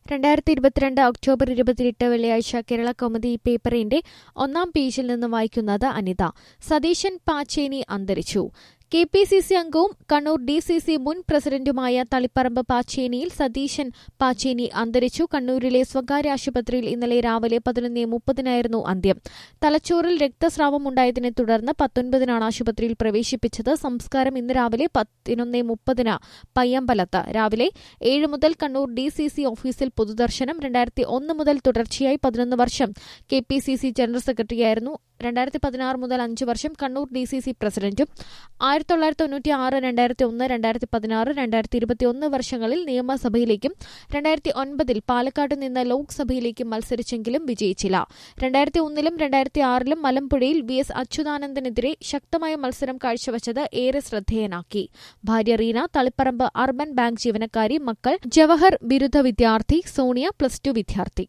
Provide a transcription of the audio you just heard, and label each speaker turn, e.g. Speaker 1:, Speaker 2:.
Speaker 1: രണ്ടായിരത്തി ഇരുപത്തിരണ്ട് ഒക്ടോബർ ഇരുപത്തിയെട്ട് വെള്ളിയാഴ്ച കേരള കൗമുദി പേപ്പറിന്റെ ഒന്നാം പേജിൽ നിന്ന് വായിക്കുന്നത് അനിത സതീശൻ പാച്ചേനി അന്തരിച്ചു കെ പി സി സി അംഗവും കണ്ണൂർ ഡി സി സി മുൻ പ്രസിഡന്റുമായ തളിപ്പറമ്പ് പാച്ചേനിയിൽ സതീശൻ പാച്ചേനി അന്തരിച്ചു കണ്ണൂരിലെ സ്വകാര്യ ആശുപത്രിയിൽ ഇന്നലെ രാവിലെ പതിനൊന്ന് മുപ്പതിനായിരുന്നു അന്ത്യം തലച്ചോറിൽ രക്തസ്രാവം ഉണ്ടായതിനെ തുടർന്ന് പത്തൊൻപതിനാണ് ആശുപത്രിയിൽ പ്രവേശിപ്പിച്ചത് സംസ്കാരം ഇന്ന് രാവിലെ പതിനൊന്ന് മുപ്പതിന് പയ്യമ്പലത്ത് രാവിലെ ഏഴ് മുതൽ കണ്ണൂർ ഡി സി സി ഓഫീസിൽ പൊതുദർശനം രണ്ടായിരത്തി ഒന്ന് മുതൽ തുടർച്ചയായി പതിനൊന്ന് വർഷം K P C C general സെക്രട്ടറിയായിരുന്നു രണ്ടായിരത്തി പതിനാറ് മുതൽ അഞ്ച് വർഷം കണ്ണൂർ ഡി സി സി പ്രസിഡന്റും ആയിരത്തി തൊള്ളായിരത്തി തൊണ്ണൂറ്റി ആറ് രണ്ടായിരത്തി ഒന്ന് രണ്ടായിരത്തി പതിനാറ് രണ്ടായിരത്തി ഇരുപത്തി ഒന്ന് വർഷങ്ങളിൽ നിയമസഭയിലേക്കും രണ്ടായിരത്തി ഒൻപതിൽ പാലക്കാട് നിന്ന് ലോക്സഭയിലേക്കും മത്സരിച്ചെങ്കിലും വിജയിച്ചില്ല രണ്ടായിരത്തി ഒന്നിലും രണ്ടായിരത്തി ആറിലും മലമ്പുഴയിൽ വി എസ് അച്യുതാനന്ദനെതിരെ ശക്തമായ മത്സരം കാഴ്ചവച്ചത് ഏറെ ശ്രദ്ധേയനാക്കി ഭാര്യ റീന തളിപ്പറമ്പ് അർബൻ ബാങ്ക് ജീവനക്കാരി മക്കൾ ജവഹർ ബിരുദ വിദ്യാർത്ഥി സോണിയ പ്ലസ് ടു വിദ്യാർത്ഥി